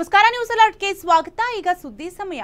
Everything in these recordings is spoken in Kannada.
ನಮಸ್ಕಾರ ನ್ಯೂಸ್ ಅಲರ್ಟ್ಗೆ ಸ್ವಾಗತ ಈಗ ಸುದ್ದಿ ಸಮಯ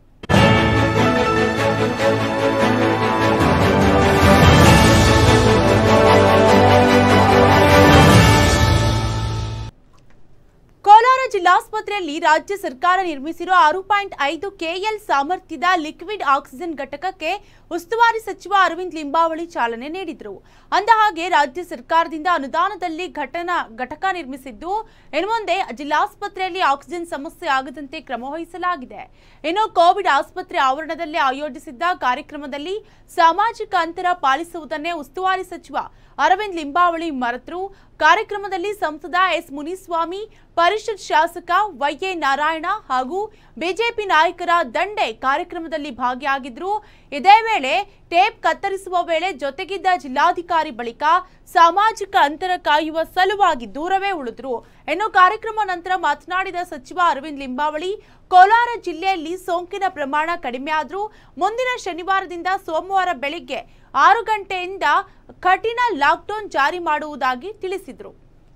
ಕೋಲಾರ ಜಿಲ್ಲಾಸ್ಪತ್ರೆಯಲ್ಲಿ ರಾಜ್ಯ ಸರ್ಕಾರ ನಿರ್ಮಿಸಿರುವ ಆರು ಪಾಯಿಂಟ್ ಐದು ಕೆಎಲ್ ಸಾಮರ್ಥ್ಯದ ಲಿಕ್ವಿಡ್ ಆಕ್ಸಿಜನ್ ಘಟಕಕ್ಕೆ ಉಸ್ತುವಾರಿ ಸಚಿವ ಅರವಿಂದ್ ಲಿಂಬಾವಳಿ ಚಾಲನೆ ನೀಡಿದರು ಅಂದಹಾಗೆ ರಾಜ್ಯ ಸರ್ಕಾರದಿಂದ ಅನುದಾನದಲ್ಲಿ ಘಟನ ಘಟಕ ನಿರ್ಮಿಸಿದ್ದು ಇನ್ನು ಮುಂದೆ ಜಿಲ್ಲಾಸ್ಪತ್ರೆಯಲ್ಲಿ ಆಕ್ಸಿಜನ್ ಸಮಸ್ಯೆ ಆಗದಂತೆ ಕ್ರಮ ವಹಿಸಲಾಗಿದೆ ಇನ್ನು ಕೋವಿಡ್ ಆಸ್ಪತ್ರೆ ಆವರಣದಲ್ಲೇ ಆಯೋಜಿಸಿದ್ದ ಕಾರ್ಯಕ್ರಮದಲ್ಲಿ ಸಾಮಾಜಿಕ ಅಂತರ ಪಾಲಿಸುವುದನ್ನೇ ಉಸ್ತುವಾರಿ ಸಚಿವ ಅರವಿಂದ್ ಲಿಂಬಾವಳಿ ಮರೆತರು ಕಾರ್ಯಕ್ರಮದಲ್ಲಿ ಸಂಸದ ಎಸ್ ಮುನಿಸ್ವಾಮಿ ಪರಿಷತ್ ಶಾಸಕ ವೈಎ ನಾರಾಯಣ ಹಾಗೂ ಬಿಜೆಪಿ ನಾಯಕರ ದಂಡೆ ಕಾರ್ಯಕ್ರಮದಲ್ಲಿ ಭಾಗಿಯಾಗಿದ್ರು ಇದೇ ವೇಳೆ ಟೇಪ್ ಕತ್ತರಿಸುವ ವೇಳೆ ಜೊತೆಗಿದ್ದ ಜಿಲ್ಲಾಧಿಕಾರಿ ಬಳಿಕ ಸಾಮಾಜಿಕ ಅಂತರ ಕಾಯುವ ಸಲುವಾಗಿ ದೂರವೇ ಉಳಿದ್ರು ಇನ್ನು ಕಾರ್ಯಕ್ರಮ ನಂತರ ಮಾತನಾಡಿದ ಸಚಿವ ಅರವಿಂದ್ ಲಿಂಬಾವಳಿ ಕೋಲಾರ ಜಿಲ್ಲೆಯಲ್ಲಿ ಸೋಂಕಿನ ಪ್ರಮಾಣ ಕಡಿಮೆಯಾದ್ರೂ ಮುಂದಿನ ಶನಿವಾರದಿಂದ ಸೋಮವಾರ ಬೆಳಿಗ್ಗೆ ಆರು ಗಂಟೆಯಿಂದ ಕಠಿಣ ಲಾಕ್ಡೌನ್ ಜಾರಿ ಮಾಡುವುದಾಗಿ ತಿಳಿಸಿದರು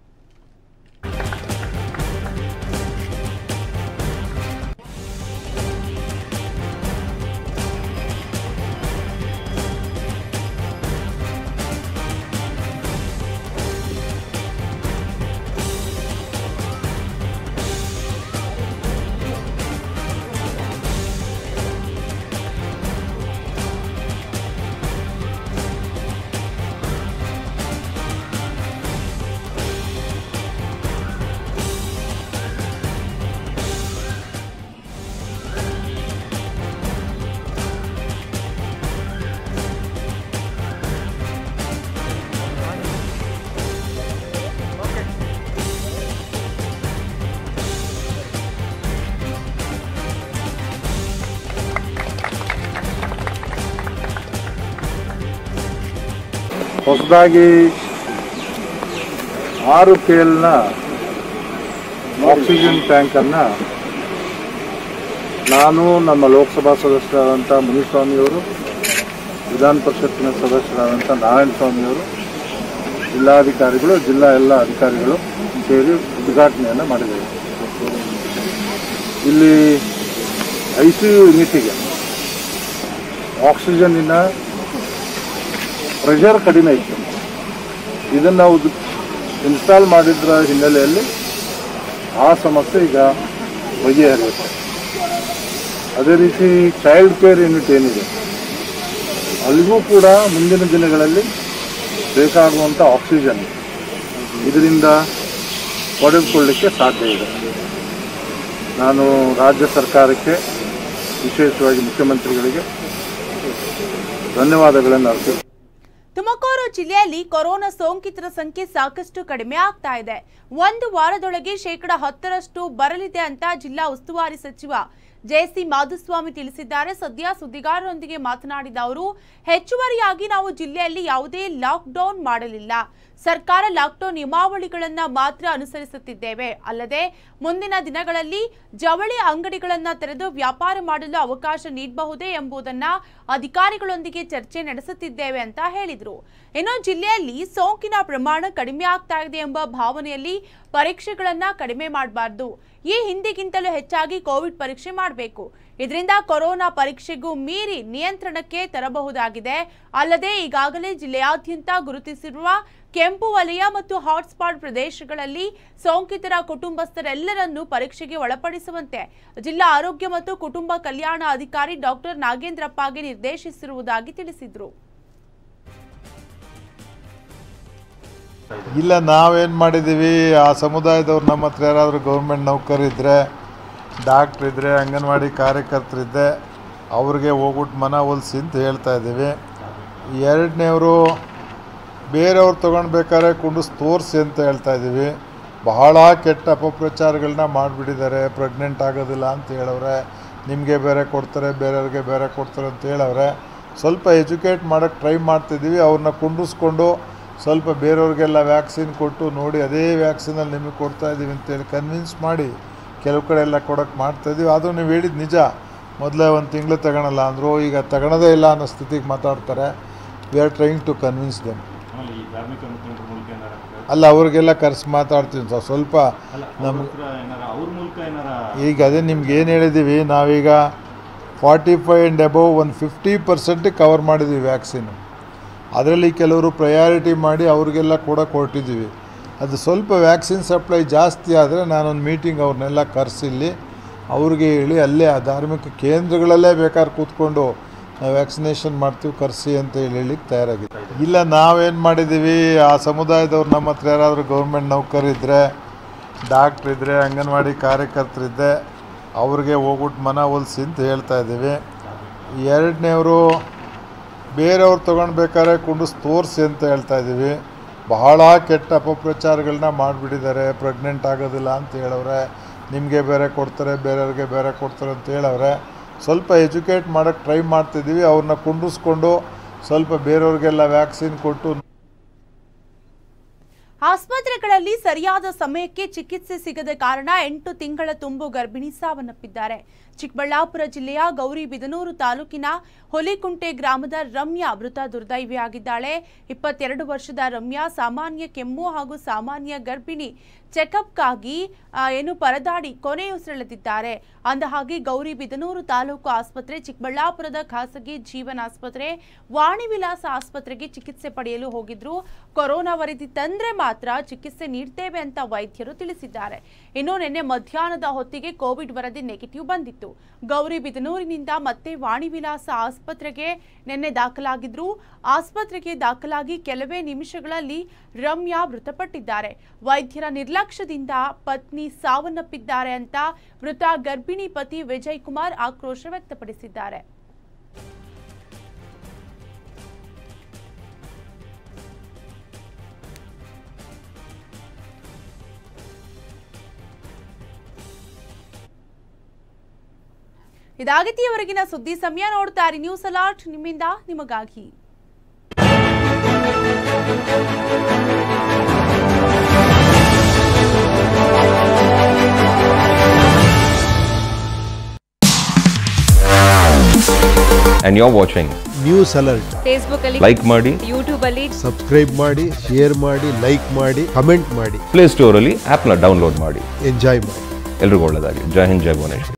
ಹೊಸದಾಗಿ ಆರು ಕೆ ಎಲ್ನ ಆಕ್ಸಿಜನ್ ಟ್ಯಾಂಕನ್ನು ನಾನು ನಮ್ಮ ಲೋಕಸಭಾ ಸದಸ್ಯರಾದಂಥ ಮುನಿಸ್ವಾಮಿಯವರು ವಿಧಾನ ಪರಿಷತ್ತಿನ ಸದಸ್ಯರಾದಂಥ ನಾರಾಯಣ ಸ್ವಾಮಿಯವರು ಜಿಲ್ಲಾಧಿಕಾರಿಗಳು ಜಿಲ್ಲಾ ಎಲ್ಲ ಅಧಿಕಾರಿಗಳು ಸೇರಿ ಉದ್ಘಾಟನೆಯನ್ನು ಮಾಡಿದ್ದೇವೆ ಇಲ್ಲಿ ಐ ಸಿ ಯು ಯೂನಿಟಿಗೆ ಆಕ್ಸಿಜನ್ನಿನ ಪ್ರೆಷರ್ ಕಡಿಮೆ ಇತ್ತು ಇದನ್ನು ನಾವು ಇನ್ಸ್ಟಾಲ್ ಮಾಡಿದ್ರ ಹಿನ್ನೆಲೆಯಲ್ಲಿ ಆ ಸಮಸ್ಯೆ ಈಗ ಬಗೆಹರಿಯುತ್ತೆ ಅದೇ ರೀತಿ ಚೈಲ್ಡ್ ಕೇರ್ ಯೂನಿಟ್ ಏನಿದೆ ಅಲ್ಲಿಗೂ ಕೂಡ ಮುಂದಿನ ದಿನಗಳಲ್ಲಿ ಬೇಕಾಗುವಂಥ ಆಕ್ಸಿಜನ್ ಇದರಿಂದ ಪಡೆದುಕೊಳ್ಳಲಿಕ್ಕೆ ಸಾಧ್ಯ ಇದೆ ನಾನು ರಾಜ್ಯ ಸರ್ಕಾರಕ್ಕೆ ವಿಶೇಷವಾಗಿ ಮುಖ್ಯಮಂತ್ರಿಗಳಿಗೆ ಧನ್ಯವಾದಗಳನ್ನು ಅರ್ಪಿಸ್ತೇನೆ ತುಮಕೂರು ಜಿಲ್ಲೆಯಲ್ಲಿ ಕೊರೋನಾ ಸೋಂಕಿತರ ಸಂಖ್ಯೆ ಸಾಕಷ್ಟು ಕಡಿಮೆ ಆಗ್ತಾ ಇದೆ ಒಂದು ವಾರದೊಳಗೆ ಶೇಕಡ ಹತ್ತರಷ್ಟು ಬರಲಿದೆ ಅಂತ ಜಿಲ್ಲಾ ಉಸ್ತುವಾರಿ ಸಚಿವ ಜೆಸಿ ಮಾಧುಸ್ವಾಮಿ ತಿಳಿಸಿದ್ದಾರೆ ಸದ್ಯ ಸುದ್ದಿಗಾರರೊಂದಿಗೆ ಮಾತನಾಡಿದ ಅವರು ಹೆಚ್ಚುವರಿಯಾಗಿ ನಾವು ಜಿಲ್ಲೆಯಲ್ಲಿ ಯಾವುದೇ ಲಾಕ್ ಡೌನ್ ಮಾಡಲಿಲ್ಲ ಸರ್ಕಾರ ಲಾಕ್ಡೌನ್ ನಿಯಮಾವಳಿಗಳನ್ನ ಮಾತ್ರ ಅನುಸರಿಸುತ್ತಿದ್ದೇವೆ ಅಲ್ಲದೆ ಮುಂದಿನ ದಿನಗಳಲ್ಲಿ ಜವಳಿ ಅಂಗಡಿಗಳನ್ನ ತೆರೆದು ವ್ಯಾಪಾರ ಮಾಡಲು ಅವಕಾಶ ನೀಡಬಹುದೇ ಎಂಬುದನ್ನ ಅಧಿಕಾರಿಗಳೊಂದಿಗೆ ಚರ್ಚೆ ನಡೆಸುತ್ತಿದ್ದೇವೆ ಅಂತ ಹೇಳಿದರು ಇನ್ನು ಜಿಲ್ಲೆಯಲ್ಲಿ ಸೋಂಕಿನ ಪ್ರಮಾಣ ಕಡಿಮೆ ಆಗ್ತಾ ಇದೆ ಎಂಬ ಭಾವನೆಯಲ್ಲಿ ಪರೀಕ್ಷೆಗಳನ್ನ ಕಡಿಮೆ ಮಾಡಬಾರ್ದು ಈ ಹಿಂದಿಗಿಂತಲೂ ಹೆಚ್ಚಾಗಿ ಕೋವಿಡ್ ಪರೀಕ್ಷೆ ಮಾಡಬೇಕು ಇದರಿಂದ ಕೊರೋನಾ ಪರೀಕ್ಷೆಗೂ ಮೀರಿ ನಿಯಂತ್ರಣಕ್ಕೆ ತರಬಹುದಾಗಿದೆ ಅಲ್ಲದೆ ಈಗಾಗಲೇ ಜಿಲ್ಲೆಯಾದ್ಯಂತ ಗುರುತಿಸಿರುವ ಕೆಂಪು ವಲಯ ಮತ್ತು ಹಾಟ್ಸ್ಪಾಟ್ ಪ್ರದೇಶಗಳಲ್ಲಿ ಸೋಂಕಿತರ ಕುಟುಂಬಸ್ಥರೆಲ್ಲರನ್ನೂ ಪರೀಕ್ಷೆಗೆ ಒಳಪಡಿಸುವಂತೆ ಜಿಲ್ಲಾ ಆರೋಗ್ಯ ಮತ್ತು ಕುಟುಂಬ ಕಲ್ಯಾಣ ಅಧಿಕಾರಿ ಡಾಕ್ಟರ್ ನಾಗೇಂದ್ರಪ್ಪಗೆ ನಿರ್ದೇಶಿಸಿರುವುದಾಗಿ ತಿಳಿಸಿದರು ಇಲ್ಲ ನಾವೇನು ಮಾಡಿದ್ದೀವಿ ಆ ಸಮುದಾಯದವ್ರು ನಮ್ಮ ಹತ್ರ ಯಾರಾದರೂ ಗೌರ್ಮೆಂಟ್ ನೌಕರಿದ್ದರೆ ಡಾಕ್ಟ್ರ್ ಇದ್ದರೆ ಅಂಗನವಾಡಿ ಕಾರ್ಯಕರ್ತರಿದ್ದೆ ಅವ್ರಿಗೆ ಹೋಗ್ಬಿಟ್ಟು ಮನ ಒಲಿಸಿ ಅಂತ ಹೇಳ್ತಾ ಇದ್ದೀವಿ ಎರಡನೇವರು ಬೇರೆಯವ್ರು ತೊಗೊಳ್ಬೇಕಾದ್ರೆ ಕುಂಡಿಸ್ ತೋರಿಸಿ ಅಂತ ಹೇಳ್ತಾ ಇದ್ದೀವಿ ಬಹಳ ಕೆಟ್ಟ ಅಪಪ್ರಚಾರಗಳನ್ನ ಮಾಡಿಬಿಟ್ಟಿದ್ದಾರೆ ಪ್ರೆಗ್ನೆಂಟ್ ಆಗೋದಿಲ್ಲ ಅಂತ ಹೇಳವ್ರೆ ನಿಮಗೆ ಬೇರೆ ಕೊಡ್ತಾರೆ ಬೇರೆಯವ್ರಿಗೆ ಬೇರೆ ಕೊಡ್ತಾರೆ ಅಂತ ಹೇಳವ್ರೆ ಸ್ವಲ್ಪ ಎಜುಕೇಟ್ ಮಾಡೋಕ್ಕೆ ಟ್ರೈ ಮಾಡ್ತಿದ್ದೀವಿ ಅವ್ರನ್ನ ಕುಂಡಿಸ್ಕೊಂಡು ಸ್ವಲ್ಪ ಬೇರೆಯವ್ರಿಗೆಲ್ಲ ವ್ಯಾಕ್ಸಿನ್ ಕೊಟ್ಟು ನೋಡಿ ಅದೇ ವ್ಯಾಕ್ಸಿನಲ್ಲಿ ನಿಮಗೆ ಕೊಡ್ತಾ ಇದ್ದೀವಿ ಅಂತೇಳಿ ಕನ್ವಿನ್ಸ್ ಮಾಡಿ ಕೆಲವು ಕಡೆ ಎಲ್ಲ ಕೊಡೋಕ್ಕೆ ಮಾಡ್ತಾಯಿದ್ದೀವಿ ಅದು ನೀವು ಹೇಳಿದ ನಿಜ ಮೊದಲೇ ಒಂದು ತಿಂಗಳು ತಗೊಳಲ್ಲ ಅಂದರು ಈಗ ತಗೊಳೋದೇ ಇಲ್ಲ ಅನ್ನೋ ಸ್ಥಿತಿಗೆ ಮಾತಾಡ್ತಾರೆ we are trying to convince them ಆಮೇಲೆ ಈ ಧಾರ್ಮಿಕ ಮುಖಂಡರ ಮೂಲಕ ಏನಾರ ಅಲ್ಲ ಅವ್ರಿಗೆಲ್ಲ ಕರೆಸಿ ಮಾತಾಡ್ತೀನಿ ಸರ್ ಸ್ವಲ್ಪ ನಮ್ಗೆ ಅವ್ರ ಮೂಲಕ ಏನಾರ ಈಗ ಅದೇ ನಿಮ್ಗೆ ಏನು ಹೇಳಿದ್ದೀವಿ ನಾವೀಗ ಫಾರ್ಟಿ ಫೈವ್ ಆ್ಯಂಡ್ ಅಬೌವ್ ಒಂದು ಫಿಫ್ಟಿ ಪರ್ಸೆಂಟಿಗೆ ಕವರ್ ಮಾಡಿದ್ದೀವಿ ವ್ಯಾಕ್ಸಿನು ಅದರಲ್ಲಿ ಕೆಲವರು ಪ್ರಯಾರಿಟಿ ಮಾಡಿ ಅವ್ರಿಗೆಲ್ಲ ಕೂಡ ಕೊಟ್ಟಿದ್ದೀವಿ ಅದು ಸ್ವಲ್ಪ ವ್ಯಾಕ್ಸಿನ್ ಸಪ್ಲೈ ಜಾಸ್ತಿ ಆದರೆ ನಾನೊಂದು ಮೀಟಿಂಗ್ ಅವ್ರನ್ನೆಲ್ಲ ಕರೆಸಿಲ್ಲಿ ಅವ್ರಿಗೆ ಹೇಳಿ ಅಲ್ಲೇ ಆ ಧಾರ್ಮಿಕ ಕೇಂದ್ರಗಳಲ್ಲೇ ಬೇಕಾದ್ರೆ ಕೂತ್ಕೊಂಡು ನಾವು ವ್ಯಾಕ್ಸಿನೇಷನ್ ಮಾಡ್ತೀವಿ ಕರೆಸಿ ಅಂತ ಹೇಳಿ ಹೇಳಿಕ್ಕೆ ತಯಾರಾಗಿದೆ ಇಲ್ಲ ನಾವೇನು ಮಾಡಿದ್ದೀವಿ ಆ ಸಮುದಾಯದವ್ರು ನಮ್ಮ ಹತ್ರ ಯಾರಾದರೂ ಗೌರ್ಮೆಂಟ್ ನೌಕರಿದ್ದರೆ ಡಾಕ್ಟ್ರ್ ಇದ್ದರೆ ಅಂಗನವಾಡಿ ಕಾರ್ಯಕರ್ತರಿದ್ದೆ ಅವ್ರಿಗೆ ಹೋಗ್ಬಿಟ್ಟು ಮನ ಒಲಿಸಿ ಅಂತ ಹೇಳ್ತಾ ಇದ್ದೀವಿ ಎರಡನೇವರು ಬೇರೆಯವ್ರು ತೊಗೊಳ್ಬೇಕಾದ್ರೆ ಕುಂಡಿಸ್ ತೋರಿಸಿ ಅಂತ ಹೇಳ್ತಾ ಇದ್ದೀವಿ ಬಹಳ ಕೆಟ್ಟ ಅಪಪ್ರಚಾರಗಳನ್ನ ಮಾಡಿಬಿಟ್ಟಿದ್ದಾರೆ ಪ್ರೆಗ್ನೆಂಟ್ ಆಗೋದಿಲ್ಲ ಅಂತ ಹೇಳವ್ರೆ ನಿಮಗೆ ಬೇರೆ ಕೊಡ್ತಾರೆ ಬೇರೆಯವ್ರಿಗೆ ಬೇರೆ ಕೊಡ್ತಾರೆ ಅಂತ ಹೇಳವ್ರೆ ಸ್ವಲ್ಪ ಎಜುಕೇಟ್ ಮಾಡೋಕ್ಕೆ ಟ್ರೈ ಮಾಡ್ತಿದ್ದೀವಿ ಅವ್ರನ್ನ ಕುಂಡಿಸ್ಕೊಂಡು ಸ್ವಲ್ಪ ಬೇರೆಯವ್ರಿಗೆಲ್ಲ ವ್ಯಾಕ್ಸಿನ್ ಕೊಟ್ಟು ಆಸ್ಪತ್ರೆಗಳಲ್ಲಿ ಸರಿಯಾದ ಸಮಯಕ್ಕೆ ಚಿಕಿತ್ಸೆ ಸಿಗದ ಕಾರಣ ಎಂಟು ತಿಂಗಳ ತುಂಬು ಗರ್ಭಿಣಿ ಸಾವನ್ನಪ್ಪಿದ್ದಾರೆ ಚಿಕ್ಕಬಳ್ಳಾಪುರ ಜಿಲ್ಲೆಯ ಗೌರಿಬಿದನೂರು ತಾಲೂಕಿನ ಹೊಲಿಕುಂಟೆ ಗ್ರಾಮದ ರಮ್ಯಾ ಮೃತ ದುರ್ದೈವಿಯಾಗಿದ್ದಾಳೆ ಇಪ್ಪತ್ತೆರಡು ವರ್ಷದ ರಮ್ಯಾ ಸಾಮಾನ್ಯ ಕೆಮ್ಮು ಹಾಗೂ ಸಾಮಾನ್ಯ ಗರ್ಭಿಣಿ ಚೆಕಪ್ಗಾಗಿ ಆ, ಏನು ಪರದಾಡಿ ಕೊನೆಯುಸಿರೆಳೆದಿದ್ದಾರೆ ಅಂದಹಾಗೆ ಗೌರಿಬಿದನೂರು ತಾಲೂಕು ಆಸ್ಪತ್ರೆ ಚಿಕ್ಕಬಳ್ಳಾಪುರದ ಖಾಸಗಿ ಜೀವನ್ ಆಸ್ಪತ್ರೆ ವಾಣಿ ವಿಲಾಸ ಆಸ್ಪತ್ರೆಗೆ ಚಿಕಿತ್ಸೆ ಪಡೆಯಲು ಹೋಗಿದ್ರು ಕೊರೋನಾ ವರದಿ ತಂದ್ರೆ ಮಾತ್ರ ಚಿಕಿತ್ಸೆ ನೀಡ್ತೇವೆ ಅಂತ ವೈದ್ಯರು ತಿಳಿಸಿದ್ದಾರೆ ಇನ್ನು ನಿನ್ನೆ ಮಧ್ಯಾಹ್ನದ ಹೊತ್ತಿಗೆ ಕೋವಿಡ್ ವರದಿ ನೆಗೆಟಿವ್ ಬಂದಿತ್ತು ಗೌರಿಬಿದನೂರಿನಿಂದ ಮತ್ತೆ ವಾಣಿ ವಿಲಾಸ ಆಸ್ಪತ್ರೆಗೆ ನಿನ್ನೆ ದಾಖಲಾಗಿದ್ರು ಆಸ್ಪತ್ರೆಗೆ ದಾಖಲಾಗಿ ಕೆಲವೇ ನಿಮಿಷಗಳಲ್ಲಿ ರಮ್ಯಾ ಮೃತಪಟ್ಟಿದ್ದಾರೆ ವೈದ್ಯರ ನಿರ್ಲಕ್ಷ್ಯದಿಂದ ಪತ್ನಿ ಸಾವನ್ನಪ್ಪಿದ್ದಾರೆ ಅಂತ ಮೃತ ಗರ್ಭಿಣಿ ಪತಿ ವಿಜಯ್ ಕುಮಾರ್ ಆಕ್ರೋಶ ವ್ಯಕ್ತಪಡಿಸಿದ್ದಾರೆ ಇದಾಗಿತ್ತು ಇವರೆಗಿನ ಸುದ್ದಿ ಸಮಯ ನೋಡ್ತಾರೆ ನ್ಯೂಸ್ ಅಲಾರ್ಟ್ ನಿಮ್ಮಿಂದ ನಿಮಗಾಗಿ and you're watching. News alert Facebook ಅಲ್ಲಿ Like ಮಾಡಿ ಯೂಟ್ಯೂಬ್ ಅಲ್ಲಿ ಸಬ್ಸ್ಕ್ರೈಬ್ ಮಾಡಿ ಶೇರ್ ಮಾಡಿ ಲೈಕ್ ಮಾಡಿ ಕಮೆಂಟ್ ಮಾಡಿ ಪ್ಲೇ ಸ್ಟೋರಲ್ಲಿ ಆ್ಯಪ್ನ ಡೌನ್ಲೋಡ್ ಮಾಡಿ ಎಂಜಾಯ್ ಮಾಡಿ ಎಲ್ರಿಗೂ ಒಳ್ಳೆಯದಾಗಲಿ ಜೈ ಹಿಂದ್ ಜೈ ಭುವನೇಶ್ವರ್